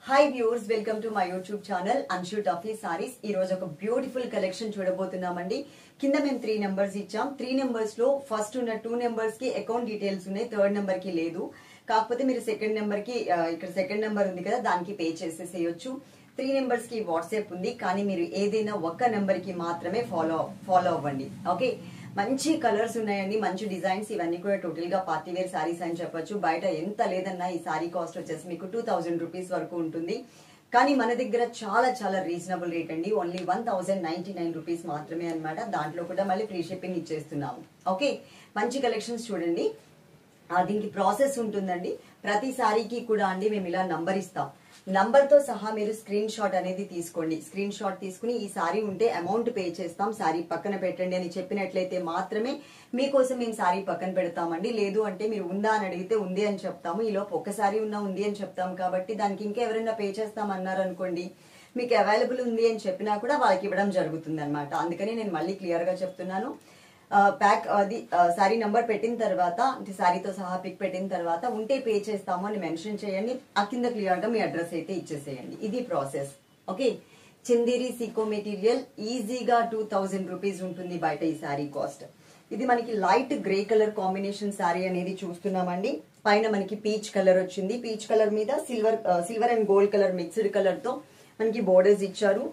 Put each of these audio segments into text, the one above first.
hi viewers welcome to my YouTube channel Anshu Taffy saris ఈ రోజు ఒక బ్యూటిఫుల్ కలెక్షన్ చూడబోతున్నామండి కింద మేము త్రీ నెంబర్స్ ఇచ్చాం త్రీ నెంబర్స్ లో ఫస్ట్ ఉన్న టూ నెంబర్స్ కి అకౌంట్ డీటెయిల్స్ ఉన్నాయి థర్డ్ నెంబర్ కి లేదు కాకపోతే మీరు సెకండ్ నెంబర్ కి ఆ, ఇక్కడ సెకండ్ నెంబర్ ఉంది కదా దానికి పే చేసేసేయొచ్చు త్రీ నెంబర్స్ కి వాట్సాప్ ఉంది కానీ మీరు ఏదైనా ఒక్క నెంబర్ కి మాత్రమే ఫాలో ఫాలో అవ్వండి ఓకే మంచి కలర్స్ ఉన్నాయండి మంచి డిజైన్స్ ఇవన్నీ కూడా టోటల్ గా పార్టీ వేర్ సారీస్ అని చెప్పొచ్చు బయట ఎంత లేదన్నా ఈ సారీ కాస్ట్ వచ్చేసి మీకు టూ థౌజండ్ రూపీస్ వరకు ఉంటుంది కానీ మన దగ్గర చాలా చాలా రీజనబుల్ రేట్ అండి only one thousand ninety nine rupees మాత్రమే అన్నమాట దాంట్లో కూడా మళ్ళీ ఫ్రీ షిప్పింగ్ ఇచ్చేస్తున్నాము ఓకే మంచి కలెక్షన్స్ చూడండి ఆ, దీనికి ప్రాసెస్ ఉంటుందండి ప్రతి సారీకి కూడా అండి మేము ఇలా నంబర్ ఇస్తాం నంబర్ తో సహా మీరు స్క్రీన్ షాట్ అనేది తీసుకోండి స్క్రీన్ షాట్ తీసుకుని ఈ సారీ ఉంటే అమౌంట్ పే చేస్తాం సారీ పక్కన పెట్టండి అని చెప్పినట్లయితే మాత్రమే మీకోసం మేము సారీ పక్కన పెడతామండి లేదు అంటే మీరు ఉందా అని అడిగితే ఉంది అని చెప్తాము ఈ లోపు ఒక్క సారీ ఉన్నా ఉంది అని చెప్తాం కాబట్టి దానికి ఇంకా ఎవరైనా పే చేస్తాం అన్నారు అనుకోండి మీకు అవైలబుల్ ఉంది అని చెప్పినా కూడా వాళ్ళకి ఇవ్వడం జరుగుతుంది అనమాట అందుకని నేను మళ్ళీ క్లియర్ గా చెప్తున్నాను ఆ, ప్యాక్ అది ఆ, సారీ నంబర్ పెట్టిన తర్వాత అంటే సారీతో సహా పిక్ పెట్టిన తర్వాత ఉంటే పే చేస్తాము అని మెన్షన్ చేయండి ఆ కింద క్లియర్ గా మీ అడ్రస్ అయితే ఇచ్చేసేయండి ఇది ప్రాసెస్ ఓకే చందేరి సీకో మెటీరియల్ ఈజీగా టూ థౌజండ్ రూపీస్ ఉంటుంది బయట ఈ సారీ కాస్ట్ ఇది మనకి light grey colour combination sari అనేది చూస్తున్నామండి పైన మనకి పీచ్ కలర్ వచ్చింది పీచ్ కలర్ మీద silver silver and gold colour mixed colour తో మనకి బోర్డర్స్ ఇచ్చారు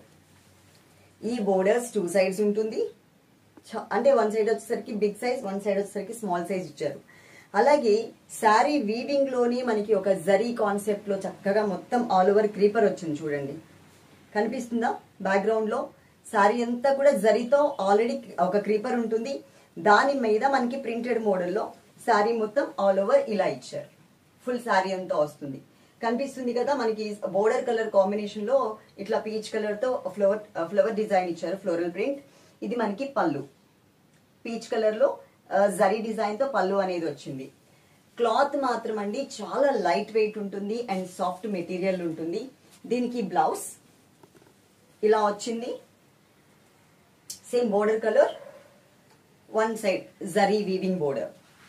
ఈ బోర్డర్స్ టూ సైడ్స్ ఉంటుంది చ- అంటే వన్ సైడ్ వచ్చేసరికి బిగ్ సైజ్ వన్ సైడ్ వచ్చేసరికి స్మాల్ సైజ్ ఇచ్చారు అలాగే శారీ వీవింగ్ లోని మనకి ఒక జరీ కాన్సెప్ట్ లో చక్కగా మొత్తం ఆల్ ఓవర్ క్రీపర్ వచ్చింది చూడండి కనిపిస్తుందా బ్యాక్గ్రౌండ్ లో శారీ అంతా కూడా జరీతో ఆల్రెడీ ఒక క్రీపర్ ఉంటుంది దాని మీద మనకి ప్రింటెడ్ మోడల్లో శారీ మొత్తం ఆల్ ఓవర్ ఇలా ఇచ్చారు ఫుల్ శారీ అంతా వస్తుంది కనిపిస్తుంది కదా మనకి బోర్డర్ కలర్ కాంబినేషన్ లో ఇట్లా పీచ్ కలర్ తో ఫ్లవర్ ఫ్లవర్ డిజైన్ ఇచ్చారు ఫ్లోరల్ ప్రింట్ ఇది మనకి పళ్ళు పీచ్ కలర్ లో ఆ, జరీ డిజైన్ తో పళ్ళు అనేది వచ్చింది క్లాత్ మాత్రం అండి చాలా లైట్ వెయిట్ ఉంటుంది అండ్ సాఫ్ట్ మెటీరియల్ ఉంటుంది దీనికి బ్లౌజ్ ఇలా వచ్చింది same border colour one side zari weaving border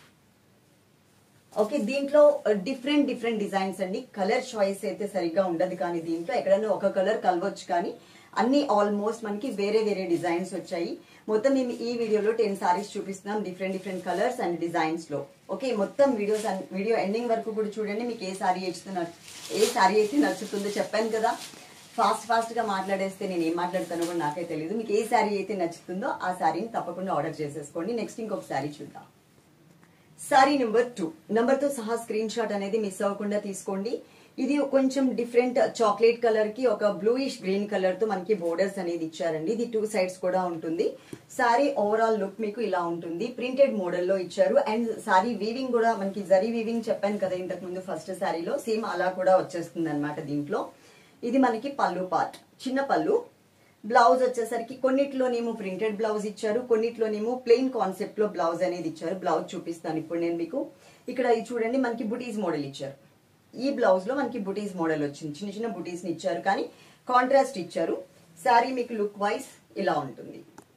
okay దీంట్లో డిఫరెంట్ డిఫరెంట్ డిజైన్స్ అండి కలర్ చాయిస్ అయితే సరిగ్గా ఉండదు కానీ దీంట్లో ఎక్కడైనా ఒక కలర్ కలవచ్చు కానీ అన్ని ఆల్మోస్ట్ మనకి వేరే వేరే డిజైన్స్ వచ్చాయి మొత్తం మేము ఈ వీడియోలో టెన్ సారీస్ చూపిస్తున్నాం different different colours and designs లో ఓకే మొత్తం వీడియోస్ వీడియో ఎండింగ్ వరకు కూడా చూడండి మీకు ఏ సారీ నచ్చుతున్నా ఏ సారీ అయితే నచ్చుతుందో చెప్పాను కదా ఫాస్ట్ ఫాస్ట్ గా మాట్లాడేస్తే నేను ఏం మాట్లాడతానో కూడా నాకే తెలియదు మీకు ఏ శారీ అయితే నచ్చుతుందో ఆ శారీని తప్పకుండా ఆర్డర్ చేసేసుకోండి నెక్స్ట్ ఇంకొక శారీ చూద్దాం సారీ నెంబర్ టూ నెంబర్ తో సహా స్క్రీన్ షాట్ అనేది మిస్ అవ్వకుండా తీసుకోండి ఇది కొంచెం డిఫరెంట్ చాక్లెట్ కలర్ కి ఒక బ్లూయిష్ గ్రీన్ కలర్ తో మనకి బోర్డర్స్ అనేది ఇచ్చారండి ఇది టూ సైడ్స్ కూడా ఉంటుంది సారీ ఓవరాల్ లుక్ మీకు ఇలా ఉంటుంది ప్రింటెడ్ మోడల్ లో ఇచ్చారు అండ్ సారీ వీవింగ్ కూడా మనకి జరీ వీవింగ్ చెప్పాను కదా ఇంతకు ముందు ఫస్ట్ సారీలో సేమ్ అలా కూడా వచ్చేస్తుంది అనమాట దీంట్లో ఇది మనకి పళ్ళు పార్ట్ చిన్న పళ్ళు బ్లౌజ్ వచ్చేసరికి కొన్నిట్లోనేమో ప్రింటెడ్ బ్లౌజ్ ఇచ్చారు కొన్నిట్లోనేమో ప్లెయిన్ కాన్సెప్ట్ లో బ్లౌజ్ అనేది ఇచ్చారు బ్లౌజ్ చూపిస్తాను ఇప్పుడు నేను మీకు ఇక్కడ ఇది చూడండి మనకి బుటీస్ మోడల్ ఇచ్చారు ఈ బ్లౌజ్ లో మనకి బుటీస్ మోడల్ వచ్చింది చిన్న చిన్న బుటీస్ ని ఇచ్చారు కానీ కాంట్రాస్ట్ ఇచ్చారు శారీ మీకు లుక్ వైజ్ ఇలా ఉంటుంది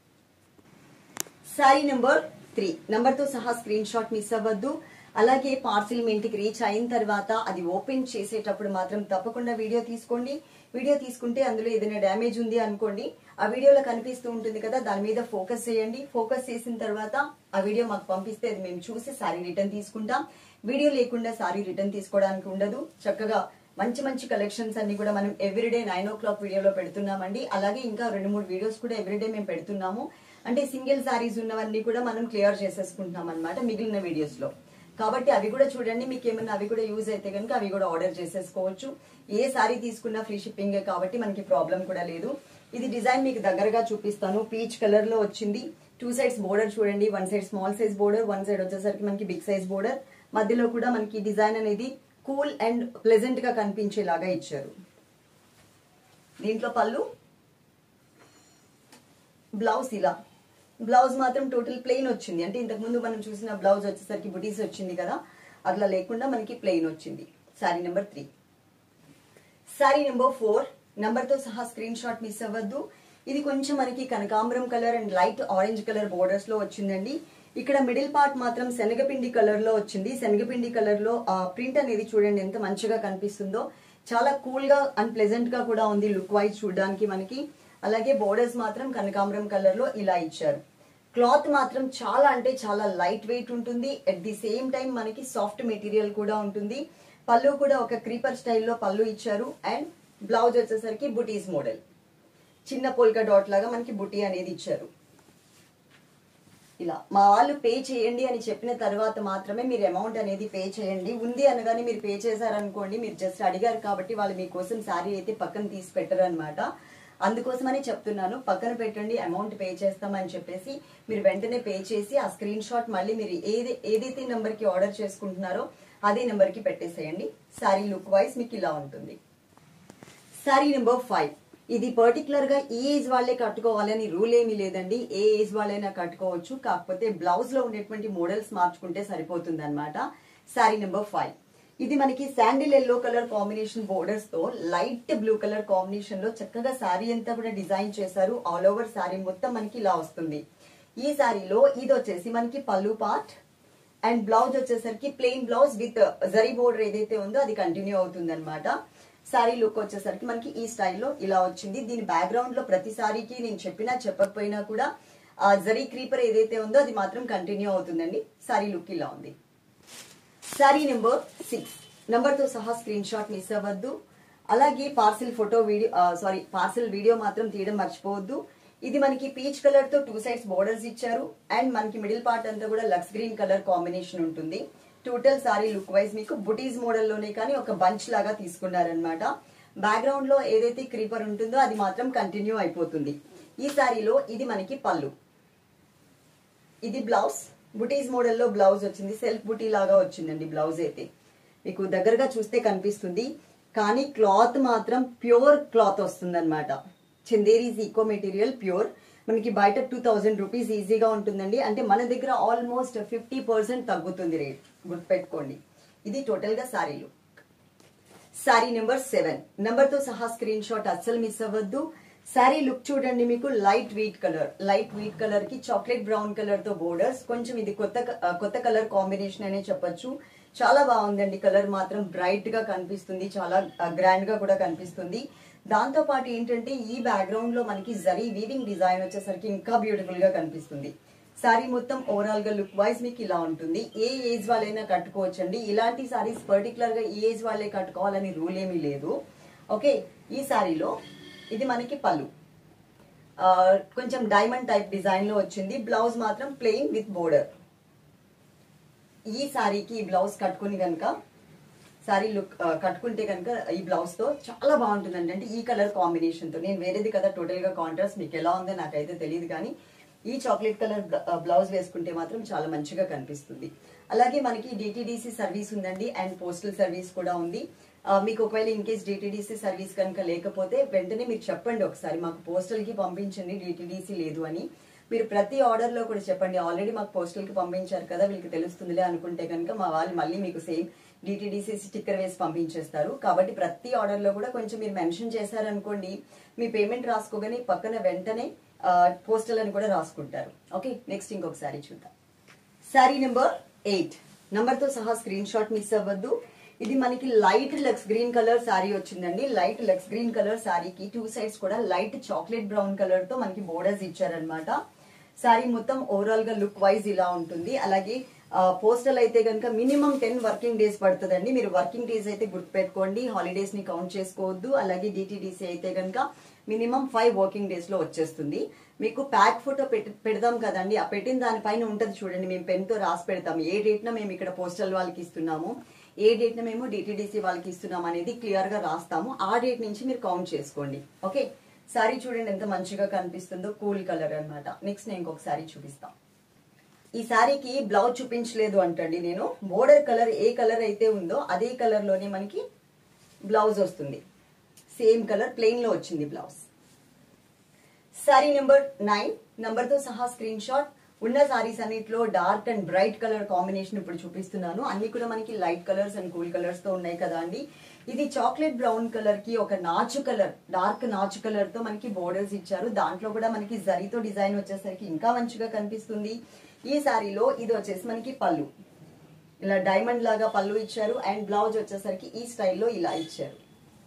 శారీ నెంబర్ త్రీ నెంబర్ తో సహా స్క్రీన్ షాట్ మిస్ అవ్వద్దు అలాగే పార్సిల్ మీ ఇంటికి రీచ్ అయిన తర్వాత అది ఓపెన్ చేసేటప్పుడు మాత్రం తప్పకుండా వీడియో తీసుకోండి వీడియో తీసుకుంటే అందులో ఏదైనా డ్యామేజ్ ఉంది అనుకోండి ఆ వీడియోలో కనిపిస్తూ ఉంటుంది కదా దాని మీద ఫోకస్ చేయండి ఫోకస్ చేసిన తర్వాత ఆ వీడియో మాకు పంపిస్తే అది మేము చూసి సారీ రిటర్న్ తీసుకుంటాం వీడియో లేకుండా సారీ రిటర్న్ తీసుకోవడానికి ఉండదు చక్కగా మంచి మంచి కలెక్షన్స్ అన్ని కూడా మనం ఎవ్రీడే నైన్ ఓ క్లాక్ వీడియోలో పెడుతున్నామండి అలాగే ఇంకా రెండు మూడు వీడియోస్ కూడా ఎవ్రీడే మేము పెడుతున్నాము అంటే సింగిల్ సారీస్ ఉన్నవన్నీ కూడా మనం క్లియర్ చేసేసుకుంటున్నాం అనమాట మిగిలిన వీడియోస్ లో కాబట్టి అవి కూడా చూడండి మీకు ఏమైనా అవి కూడా యూజ్ అయితే కనుక అవి కూడా ఆర్డర్ చేసేసుకోవచ్చు ఏ సారీ తీసుకున్నా ఫ్రీ షిప్పింగ్ కాబట్టి మనకి ప్రాబ్లం కూడా లేదు ఇది డిజైన్ మీకు దగ్గరగా చూపిస్తాను పీచ్ కలర్ లో వచ్చింది టూ సైడ్స్ బోర్డర్ చూడండి one side small size border one side వచ్చేసరికి మనకి బిగ్ సైజ్ బోర్డర్ మధ్యలో కూడా మనకి డిజైన్ అనేది కూల్ అండ్ ప్లెజెంట్ గా కనిపించేలాగా ఇచ్చారు దీంట్లో పళ్ళు బ్లౌజ్ ఇలా బ్లౌజ్ మాత్రం టోటల్ ప్లెయిన్ వచ్చింది అంటే ఇంతకు ముందు మనం చూసిన బ్లౌజ్ వచ్చేసరికి బుటీస్ వచ్చింది కదా అట్లా లేకుండా మనకి ప్లెయిన్ వచ్చింది sari number three sari number four number తో సహా స్క్రీన్ షాట్ మిస్ అవ్వద్దు ఇది కొంచెం మనకి కనకాంబరం colour and light orange colour borders లో వచ్చిందండి ఇక్కడ మిడిల్ పార్ట్ మాత్రం శనగపిండి కలర్ లో వచ్చింది శనగపిండి కలర్ లో ఆ ప్రింట్ అనేది చూడండి ఎంత మంచిగా కనిపిస్తుందో చాలా కూల్ గా అండ్ ప్లెజెంట్ గా కూడా ఉంది లుక్ వైజ్ చూడడానికి మనకి అలాగే బోర్డర్స్ మాత్రం కనకాంబరం కలర్ లో ఇలా ఇచ్చారు క్లాత్ మాత్రం చాలా అంటే చాలా లైట్ వెయిట్ ఉంటుంది అట్ ది సేమ్ టైం మనకి సాఫ్ట్ మెటీరియల్ కూడా ఉంటుంది పళ్ళు కూడా ఒక క్రీపర్ స్టైల్లో పళ్ళు ఇచ్చారు అండ్ బ్లౌజ్ వచ్చేసరికి బుటీస్ మోడల్ చిన్న పోల్కా డాట్ లాగా మనకి బుటీ అనేది ఇచ్చారు ఇలా మా వాళ్ళు పే చేయండి అని చెప్పిన తర్వాత మాత్రమే మీరు అమౌంట్ అనేది పే చేయండి ఉంది అనగానే మీరు పే చేశారనుకోండి మీరు జస్ట్ అడిగారు కాబట్టి వాళ్ళు మీకోసం శారీ అయితే పక్కన తీసి పెట్టరు అనమాట అందుకోసమని చెప్తున్నాను పక్కన పెట్టండి అమౌంట్ పే చేస్తామని చెప్పేసి మీరు వెంటనే పే చేసి ఆ స్క్రీన్ షాట్ మళ్ళీ మీరు ఏది ఏదైతే నెంబర్ కి ఆర్డర్ చేసుకుంటున్నారో అదే నెంబర్ కి పెట్టేసేయండి శారీ లుక్ వైజ్ మీకు ఇలా ఉంటుంది శారీ నెంబర్ ఫైవ్ ఇది పర్టికులర్ గా ఈ ఏజ్ వాళ్ళే కట్టుకోవాలని రూల్ ఏమీ లేదండి ఏ ఏజ్ వాళ్ళైనా కట్టుకోవచ్చు కాకపోతే బ్లౌజ్ లో ఉండేటువంటి మోడల్స్ మార్చుకుంటే సరిపోతుంది అనమాట శారీ నెంబర్ ఫైవ్ ఇది మనకి sandal yellow colour combination borders తో లైట్ బ్లూ కలర్ కాంబినేషన్ లో చక్కగా శారీ అంతా కూడా డిజైన్ చేశారు ఆల్ ఓవర్ శారీ మొత్తం మనకి ఇలా వస్తుంది ఈ శారీలో ఇది వచ్చేసి మనకి పళ్ళు పార్ట్ అండ్ బ్లౌజ్ వచ్చేసరికి plain blouse with zari border ఏదైతే ఉందో అది కంటిన్యూ అవుతుంది అనమాట శారీ లుక్ వచ్చేసరికి మనకి ఈ స్టైల్లో ఇలా వచ్చింది దీని బ్యాక్గ్రౌండ్ లో ప్రతి సారీకి నేను చెప్పినా చెప్పకపోయినా కూడా ఆ జరీ క్రీపర్ ఏదైతే ఉందో అది మాత్రం కంటిన్యూ అవుతుందండి శారీ లుక్ ఇలా ఉంది శారీ నెంబర్ సిక్స్ నెంబర్ తో సహా స్క్రీన్ షాట్ మిస్ అవ్వద్దు అలాగే parcel photo video sorry parcel video మాత్రం తీయడం మర్చిపోవద్దు ఇది మనకి పీచ్ కలర్ తో టూ సైడ్స్ బోర్డర్స్ ఇచ్చారు అండ్ మనకి మిడిల్ పార్ట్ అంతా కూడా లక్స్ గ్రీన్ కలర్ కాంబినేషన్ ఉంటుంది టోటల్ సారీ లుక్ వైజ్ మీకు బుటీస్ మోడల్ లోనే కానీ ఒక బంచ్ లాగా తీసుకున్నారనమాట బ్యాక్గ్రౌండ్ లో ఏదైతే క్రీపర్ ఉంటుందో అది మాత్రం కంటిన్యూ అయిపోతుంది ఈ సారీలో ఇది మనకి పళ్ళు ఇది బ్లౌజ్ బుటీస్ మోడల్లో బ్లౌజ్ వచ్చింది సెల్ఫ్ బుటీ లాగా వచ్చిందండి బ్లౌజ్ అయితే మీకు దగ్గరగా చూస్తే కనిపిస్తుంది కానీ క్లాత్ మాత్రం ప్యూర్ క్లాత్ వస్తుంది అనమాట చందేరీస్ ఈకో మెటీరియల్ ప్యూర్ మనకి బయట టూ థౌజండ్ రూపీస్ ఈజీగా ఉంటుందండి అంటే మన దగ్గర ఆల్మోస్ట్ ఫిఫ్టీ పర్సెంట్ తగ్గుతుంది రేట్ గుర్తుపెట్టుకోండి ఇది టోటల్ గా శారీలు శారీ నెంబర్ సెవెన్ నెంబర్ తో సహా స్క్రీన్ షాట్ అస్సలు మిస్ అవ్వద్దు శారీ లుక్ చూడండి మీకు light wheat colour light wheat colour కి చాక్లెట్ బ్రౌన్ కలర్ తో బోర్డర్స్ కొంచెం ఇది కొత్త క- ఆ, కొత్త కలర్ కాంబినేషన్ అనే చెప్పొచ్చు చాలా బాగుందండి కలర్ మాత్రం బ్రైట్ గా కనిపిస్తుంది చాలా గ్రాండ్ గా కూడా కనిపిస్తుంది దాంతో పాటు ఏంటంటే ఈ బ్యాక్గ్రౌండ్ లో మనకి జరీ వీవింగ్ డిజైన్ వచ్చేసరికి ఇంకా బ్యూటిఫుల్ గా కనిపిస్తుంది సారీ మొత్తం ఓవరాల్ గా లుక్ వైజ్ మీకు ఇలా ఉంటుంది ఏ ఏజ్ వాళ్ళైనా కట్టుకోవచ్చండి ఇలాంటి సారీస్ పర్టికులర్ గా ఈ ఏజ్ వాళ్ళే కట్టుకోవాలని రూల్ ఏమీ లేదు ఓకే ఈ సారీలో ఇది మనకి పళ్ళు ఆ, కొంచెం డైమండ్ టైప్ డిజైన్ లో వచ్చింది బ్లౌజ్ మాత్రం ప్లెయిన్ విత్ బోర్డర్ ఈ సారీకి ఈ బ్లౌజ్ కట్టుకుని కనుక సారీ లుక్ ఆ, కట్టుకుంటే కనుక ఈ బ్లౌజ్ తో చాలా బాగుంటుందండి అంటే ఈ కలర్ కాంబినేషన్ తో నేను వేరేది కదా టోటల్ గా కాంట్రాస్ట్ మీకు ఎలా ఉందో నాకైతే తెలియదు కానీ ఈ చాక్లెట్ కలర్ బ్లౌజ్ వేసుకుంటే మాత్రం చాలా మంచిగా కనిపిస్తుంది అలాగే మనకి డిటిడిసి సర్వీస్ ఉందండి అండ్ పోస్టల్ సర్వీస్ కూడా ఉంది ఆ, మీకు ఒకవేళ ఇన్ కేస్ డిటిడిసి సర్వీస్ కనుక లేకపోతే వెంటనే మీరు చెప్పండి ఒకసారి మాకు పోస్టల్ కి పంపించండి డిటిడిసి లేదు అని మీరు ప్రతి ఆర్డర్ లో కూడా చెప్పండి ఆల్రెడీ మాకు పోస్టల్ కి పంపించారు కదా వీళ్ళకి తెలుస్తుందిలే అనుకుంటే కనుక మా వాళ్ళు మళ్ళీ మీకు సేమ్ డిటిడిసి స్టిక్కర్ వేసి పంపించేస్తారు కాబట్టి ప్రతి ఆర్డర్ లో కూడా కొంచెం మీరు మెన్షన్ చేశారనుకోండి మీ పేమెంట్ రాసుకోగానే పక్కన వెంటనే పోస్టల్ అని కూడా రాసుకుంటారు ఓకే నెక్స్ట్ ఇంకొకసారి చూద్దాం శారీ నెంబర్ ఎయిట్ నంబర్ తో సహా స్క్రీన్ షాట్ మిస్ అవ్వద్దు ఇది మనకి లైట్ లెక్స్ గ్రీన్ కలర్ శారీ వచ్చిందండి లైట్ లెక్స్ గ్రీన్ కలర్ శారీకి టూ సైడ్స్ కూడా లైట్ చాక్లెట్ బ్రౌన్ కలర్ తో మనకి బోర్డర్స్ ఇచ్చారనమాట శారీ మొత్తం ఓవరాల్ గా లుక్ వైజ్ ఇలా ఉంటుంది అలాగే పోస్టల్ అయితే కనుక మినిమం టెన్ వర్కింగ్ డేస్ పడుతుందండి మీరు వర్కింగ్ డేస్ అయితే గుర్తుపెట్టుకోండి హాలిడేస్ ని కౌంట్ చేసుకోవద్దు అలాగే డిటిడిసి అయితే కనుక మినిమం ఫైవ్ వర్కింగ్ డేస్ లో వచ్చేస్తుంది మీకు ప్యాక్ ఫోటో పెడదాం కదండి ఆ పెట్టిన దానిపైన ఉంటది చూడండి మేము పెన్ తో రాసి పెడతాం ఏ డేట్ న మేము ఇక్కడ పోస్టల్ వాళ్ళకి ఇస్తున్నాము ఏ డేట్ న మేము డిటిడిసి వాళ్ళకి ఇస్తున్నాం అనేది క్లియర్ గా రాస్తాము ఆ డేట్ నుంచి మీరు కౌంట్ చేసుకోండి ఓకే సారీ చూడండి ఎంత మంచిగా కనిపిస్తుందో కూల్ కలర్ అన్నమాట నెక్స్ట్ నేను ఇంకొక సారీ చూపిస్తాం ఈ శారీకి బ్లౌజ్ చూపించలేదు అంటండి నేను బోర్డర్ కలర్ ఏ కలర్ అయితే ఉందో అదే కలర్ లోనే మనకి బ్లౌజ్ వస్తుంది సేమ్ కలర్ ప్లెయిన్ లో వచ్చింది blouse sari number nine number తో సహా స్క్రీన్ షాట్ ఉన్న సారీస్ అన్నిట్లో dark and bright colour combination ఇప్పుడు చూపిస్తున్నాను అన్ని కూడా మనకి light colours and cool colours తో ఉన్నాయి కదా అండి ఇది చాక్లెట్ బ్రౌన్ కలర్ కి ఒక నాచు కలర్ డార్క్ నాచు కలర్ తో మనకి బోర్డర్స్ ఇచ్చారు దాంట్లో కూడా మనకి జరీతో డిజైన్ వచ్చేసరికి ఇంకా మంచిగా కనిపిస్తుంది ఈ సారీలో ఇది వచ్చేసి మనకి పళ్ళు ఇలా డైమండ్ లాగా పళ్ళు ఇచ్చారు అండ్ బ్లౌజ్ వచ్చేసరికి ఈ స్టైల్లో ఇలా ఇచ్చారు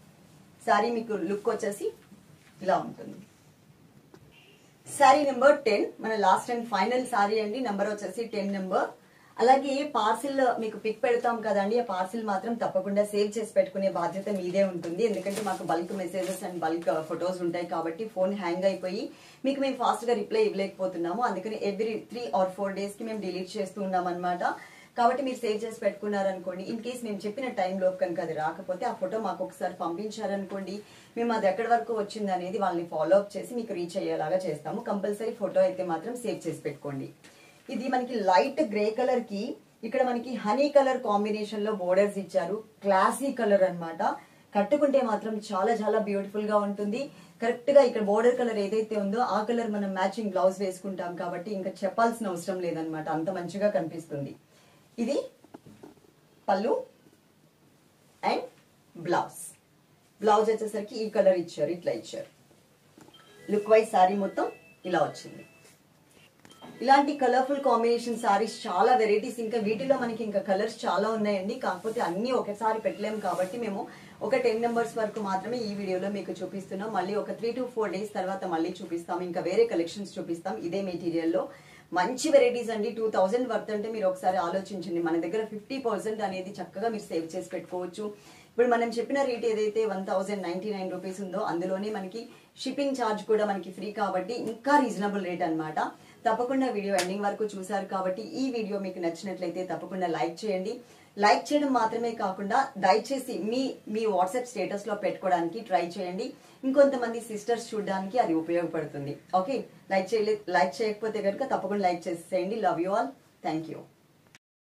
శారీ మీకు లుక్ వచ్చేసి ఇలా ఉంటుంది శారీ నెంబర్ టెన్ మన లాస్ట్ అండ్ ఫైనల్ శారీ అండి నెంబర్ వచ్చేసి టెన్ నెంబర్ అలాగే పార్సిల్ మీకు పిక్ పెడతాం కదండి ఆ పార్సిల్ మాత్రం తప్పకుండా సేవ్ చేసి పెట్టుకునే బాధ్యత మీదే ఉంటుంది ఎందుకంటే మాకు bulk messages and bulk photos ఉంటాయి కాబట్టి ఫోన్ హ్యాంగ్ అయిపోయి మీకు మేము ఫాస్ట్ గా రిప్లై ఇవ్వలేకపోతున్నాము అందుకని every three or four days కి మేము డిలీట్ చేస్తూ ఉన్నాం అనమాట కాబట్టి మీరు సేవ్ చేసి పెట్టుకున్నారనుకోండి ఇన్ కేస్ మేము చెప్పిన టైం లోపు కనుక అది రాకపోతే ఆ ఫోటో మాకు ఒకసారి పంపించారనుకోండి మేము అది ఎక్కడి వరకు వచ్చింది అనేది వాళ్ళని ఫాలో అప్ చేసి మీకు రీచ్ అయ్యేలాగా చేస్తాము కంపల్సరీ ఫోటో అయితే మాత్రం సేవ్ చేసి పెట్టుకోండి ఇది మనకి లైట్ గ్రే కలర్ కి ఇక్కడ మనకి హనీ కలర్ కాంబినేషన్ లో బోర్డర్స్ ఇచ్చారు క్లాసీ కలర్ అన్నమాట కట్టుకుంటే మాత్రం చాలా చాలా బ్యూటిఫుల్ గా ఉంటుంది కరెక్ట్ గా ఇక్కడ బోర్డర్ కలర్ ఏదైతే ఉందో ఆ కలర్ మనం మ్యాచింగ్ బ్లౌజ్ వేసుకుంటాం కాబట్టి ఇంకా చెప్పాల్సిన అవసరం లేదనమాట అంత మంచిగా కనిపిస్తుంది ఇది పళ్ళు అండ్ బ్లౌజ్ బ్లౌజ్ వచ్చేసరికి ఈ కలర్ ఇచ్చారు ఇట్లా ఇచ్చారు లుక్ వైజ్ సారీ మొత్తం ఇలా వచ్చింది ఇలాంటి కలర్ఫుల్ కాంబినేషన్ సారీస్ చాలా వెరైటీస్ ఇంకా వీటిలో మనకి ఇంకా కలర్స్ చాలా ఉన్నాయండి కాకపోతే అన్ని ఒకసారి పెట్టలేము కాబట్టి మేము ఒక టెన్ నెంబర్స్ వరకు మాత్రమే ఈ వీడియోలో మీకు చూపిస్తున్నాం మళ్ళీ ఒక త్రీ టు ఫోర్ డేస్ తర్వాత మళ్ళీ చూపిస్తాం ఇంకా వేరే కలెక్షన్స్ చూపిస్తాం ఇదే మెటీరియల్లో మంచి వెరైటీస్ అండి టూ థౌజండ్ వర్త్ అంటే మీరు ఒకసారి ఆలోచించండి మన దగ్గర ఫిఫ్టీ పర్సెంట్ అనేది చక్కగా మీరు సేవ్ చేసి పెట్టుకోవచ్చు ఇప్పుడు మనం చెప్పిన రేట్ ఏదైతే one thousand ninety nine rupees ఉందో అందులోనే మనకి షిప్పింగ్ ఛార్జ్ కూడా మనకి ఫ్రీ కాబట్టి ఇంకా రీజనబుల్ రేట్ అన్నమాట తప్పకుండా వీడియో ఎండింగ్ వరకు చూసారు కాబట్టి ఈ వీడియో మీకు నచ్చినట్లయితే తప్పకుండా లైక్ చేయండి లైక్ చేయడం మాత్రమే కాకుండా దయచేసి మీ మీ వాట్సాప్ స్టేటస్ లో పెట్టుకోవడానికి ట్రై చేయండి ఇంకొంతమంది సిస్టర్స్ చూడడానికి అది ఉపయోగపడుతుంది ఓకే లైక్ చేయలే లైక్ చేయకపోతే కనుక తప్పకుండా లైక్ చేసేయండి love you all thank you